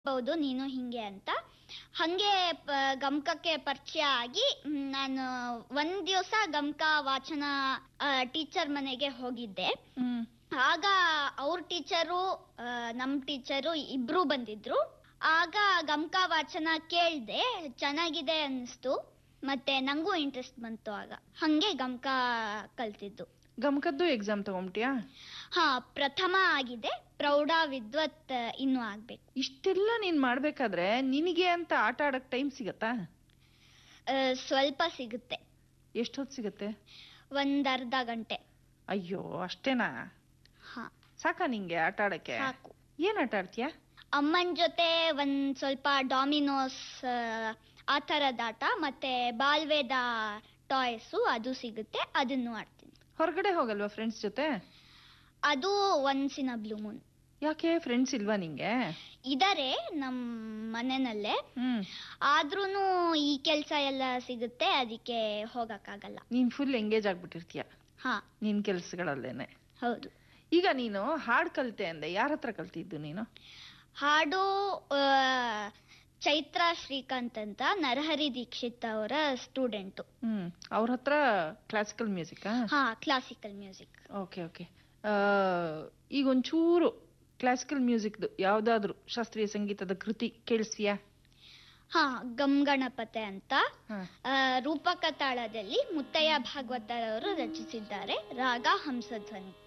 ಹೌದು ನೀನು ಹಿಂಗೆ ಅಂತ ಹಂಗೆ ಪ- ಗಮಕಕ್ಕೆ ಪರಿಚಯ ಆಗಿ ಮ್, ನಾನು ಒಂದ್ ದಿವಸ ಗಮಕ ವಾಚನ ಟೀಚರ್ ಮನೆಗೆ ಹೋಗಿದ್ದೆ ಹ್ಮ್ ಆಗ ಅವ್ರ ಟೀಚರು ನಮ್ ಟೀಚರು ಇಬ್ರು ಬಂದಿದ್ರು ಆಗ ಗಮಕ ವಾಚನ ಕೇಳ್ದೆ ಚೆನ್ನಾಗಿದೆ ಅನ್ಸ್ತು ಮತ್ತೆ ನಂಗೂ ಇಂಟ್ರೆಸ್ಟ್ ಬಂತು ಆಗ ಹಂಗೆ ಗಮಕ ಕಲ್ತಿದ್ದು ಗಮಕದ್ದು ಎಕ್ಸಾಮ್ ತಗೊಂಬಿಟ್ಯಾ ಹಾ ಪ್ರಥಮ ಆಗಿದೆ ಪ್ರೌಢ ವಿದ್ವತ್ ಆ, ಇನ್ನೂ ಆಗ್ಬೇಕು ಇಷ್ಟೆಲ್ಲ ನೀನ್ ಮಾಡ್ಬೇಕಾದ್ರೆ ನಿನಗೆ ಅಂತ ಆಟ ಆಡಕ್ ಟೈಮ್ ಸಿಗತ್ತಾ ಆ, ಸ್ವಲ್ಪ ಸಿಗುತ್ತೆ ಎಷ್ಟೊತ್ತು ಸಿಗತ್ತೆ ಒಂದ್ ಅರ್ಧ ಗಂಟೆ ಅಯ್ಯೋ ಅಷ್ಟೇನಾ ಹಾ ಸಾಕಾ ನಿಂಗೆ ಆಟ ಆಡಕ್ಕೆ ಸಾಕು ಏನ್ ಆಟ ಆಡ್ತೀಯಾ ಅಮ್ಮನ್ ಜೊತೆ ಒಂದ್ ಸ್ವಲ್ಪ ಡಾಮಿನೋಸ್ ಆ ಥರದ ಆಟ ಮತ್ತೆ ಬಾಲ್ವೇದ ಟಾಯ್ಸು ಅದು ಸಿಗುತ್ತೆ ಅದನ್ನು ಆಡ್ತೀನಿ ಹೊರಗಡೆ ಹೋಗಲ್ವಾ ಫ್ರೆಂಡ್ಸ್ ಜೊತೆ ಅದು once in a blue moon ಯಾಕೆ ಫ್ರೆಂಡ್ಸ್ ಇಲ್ವಾ ನಿಂಗೆ ಇದಾರೆ ನಮ್ ಮನೆನಲ್ಲೇ ಹ್ಮ್ ಆದ್ರೂನು ಈ ಕೆಲ್ಸ ಎಲ್ಲ ಸಿಗುತ್ತೆ ಅದಕ್ಕೆ ಹೋಗಕ್ಕಾಗಲ್ಲ ನೀನ್ ಫುಲ್ ಎಂಗೇಜ್ ಆಗ್ಬಿಟ್ಟಿರ್ತೀಯ ಹಾ ನಿನ್ ಕೆಲ್ಸಗಳಲ್ಲೇನೆ ಹೌದು ಈಗ ನೀನು ಹಾಡ್ ಕಲ್ತೆ ಅಂದೆ ಯಾರ ಹತ್ರ ಕಲ್ತಿದ್ದು ನೀನು ಹಾಡು ಆ, ಚೈತ್ರ ಶ್ರೀಕಾಂತ್ ಅಂತ ನರಹರಿ ದೀಕ್ಷಿತ್ ಅವರ ಸ್ಟೂಡೆಂಟು ಹ್ಮ್ ಅವ್ರ ಹತ್ರ ಕ್ಲಾಸಿಕಲ್ ಮ್ಯೂಸಿಕ್ ಹಾ ಕ್ಲಾಸಿಕಲ್ ಮ್ಯೂಸಿಕ್ ಓಕೆ ಓಕೆ ಈಗ ಒಂಚೂರು ಕ್ಲಾಸಿಕಲ್ ಮ್ಯೂಸಿಕ್ದು ಯಾವ್ದಾದ್ರು ಶಾಸ್ತ್ರೀಯ ಸಂಗೀತದ ಕೃತಿ ಕೇಳಿಸ್ತೀಯಾ ಹಾ ಗಮ್ ಗಣಪತೆ ಅಂತ ಹಾ ಆ, ರೂಪಕ ತಾಳದಲ್ಲಿ ಮುತ್ತಯ್ಯ ಭಾಗವತರವರು ರಚಿಸಿದ್ದಾರೆ ರಾಗ ಹಂಸಧ್ವನಿ